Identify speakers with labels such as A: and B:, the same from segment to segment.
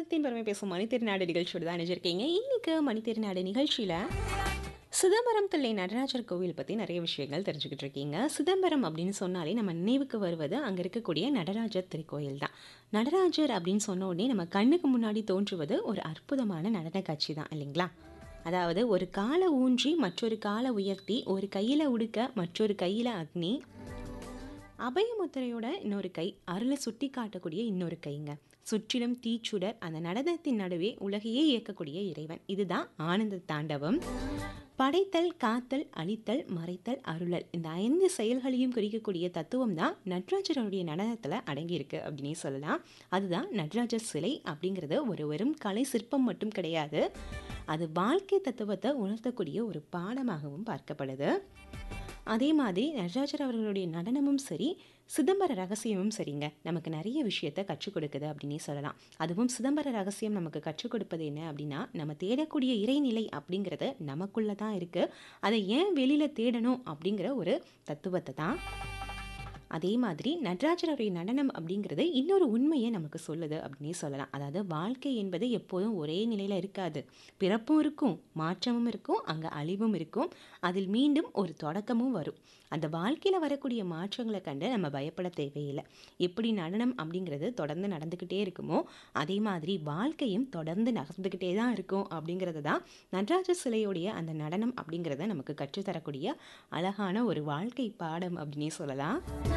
A: பாரதத்தின் பெருமை பேசும் மணித்திருநாடு நிகழ்ச்சியோடு தான் நினைச்சிருக்கீங்க இன்னைக்கு மணித்திருநாடு நிகழ்ச்சியில் சிதம்பரம் தில்லை நடராஜர் கோவில் பற்றி நிறைய விஷயங்கள் தெரிஞ்சுக்கிட்டு இருக்கீங்க சிதம்பரம் அப்படின்னு சொன்னாலே நம்ம நினைவுக்கு வருவது அங்கே இருக்கக்கூடிய நடராஜர் திருக்கோயில் தான் நடராஜர் அப்படின்னு சொன்ன உடனே நம்ம கண்ணுக்கு முன்னாடி தோன்றுவது ஒரு அற்புதமான நடன காட்சி தான் இல்லைங்களா அதாவது ஒரு காலை ஊன்றி மற்றொரு காலை உயர்த்தி ஒரு கையில் உடுக்க மற்றொரு கையில் அக்னி அபயமுத்திரையோட இன்னொரு கை அருளை சுட்டி காட்டக்கூடிய இன்னொரு கைங்க சுற்றிலும் தீச்சுடர் அந்த நடனத்தின் நடுவே உலகையே இயக்கக்கூடிய இறைவன் இதுதான் ஆனந்த தாண்டவம் படைத்தல் காத்தல் அழித்தல் மறைத்தல் அருளல் இந்த ஐந்து செயல்களையும் குறிக்கக்கூடிய தத்துவம் தான் நடராஜருடைய நடனத்தில் அடங்கியிருக்கு அப்படின்னே சொல்லலாம் அதுதான் நடராஜர் சிலை அப்படிங்கிறது ஒரு வெறும் கலை சிற்பம் மட்டும் கிடையாது அது வாழ்க்கை தத்துவத்தை உணர்த்தக்கூடிய ஒரு பாடமாகவும் பார்க்கப்படுது அதே மாதிரி நடராஜர் அவர்களுடைய நடனமும் சரி சிதம்பர ரகசியமும் சரிங்க நமக்கு நிறைய விஷயத்த கற்றுக் கொடுக்குது அப்படின்னே சொல்லலாம் அதுவும் சிதம்பர ரகசியம் நமக்கு கற்றுக் கொடுப்பது என்ன அப்படின்னா நம்ம தேடக்கூடிய இறைநிலை அப்படிங்கிறது நமக்குள்ள தான் இருக்குது அதை ஏன் வெளியில் தேடணும் அப்படிங்கிற ஒரு தத்துவத்தை தான் அதே மாதிரி நடராஜருடைய நடனம் அப்படிங்கிறது இன்னொரு உண்மையை நமக்கு சொல்லுது அப்படின்னே சொல்லலாம் அதாவது வாழ்க்கை என்பது எப்போதும் ஒரே நிலையில் இருக்காது பிறப்பும் இருக்கும் மாற்றமும் இருக்கும் அங்கே அழிவும் இருக்கும் அதில் மீண்டும் ஒரு தொடக்கமும் வரும் அந்த வாழ்க்கையில் வரக்கூடிய மாற்றங்களை கண்டு நம்ம பயப்பட தேவையில்லை எப்படி நடனம் அப்படிங்கிறது தொடர்ந்து நடந்துக்கிட்டே இருக்குமோ அதே மாதிரி வாழ்க்கையும் தொடர்ந்து நகர்ந்துக்கிட்டே தான் இருக்கும் அப்படிங்கிறது தான் நடராஜர் சிலையுடைய அந்த நடனம் அப்படிங்கிறத நமக்கு கற்றுத்தரக்கூடிய அழகான ஒரு வாழ்க்கை பாடம் அப்படின்னே சொல்லலாம்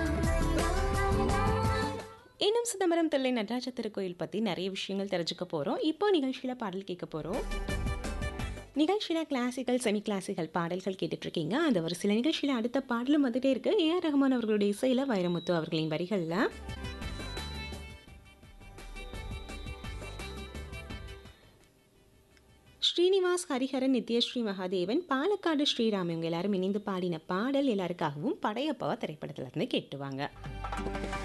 A: இன்னும் சிதம்பரம் தில்லை நடராஜ திருக்கோயில் பற்றி நிறைய விஷயங்கள் தெரிஞ்சுக்க போகிறோம் இப்போ நிகழ்ச்சியில் பாடல் கேட்க போகிறோம் நிகழ்ச்சியில் கிளாசிக்கல் செமி கிளாசிக்கல் பாடல்கள் கேட்டுட்ருக்கீங்க அந்த ஒரு சில நிகழ்ச்சியில் அடுத்த பாடலும் வந்துட்டே இருக்கு ஏஆர் ரஹ்மான் அவர்களுடைய இசையில் வைரமுத்து அவர்களின் வரிகளில் ஸ்ரீனிவாஸ் ஹரிஹரன் நித்யஸ்ரீ மகாதேவன் பாலக்காடு ஸ்ரீராம் இவங்க எல்லாரும் இணைந்து பாடின பாடல் எல்லாருக்காகவும் படையப்பாவா திரைப்படத்துல இருந்து கேட்டுவாங்க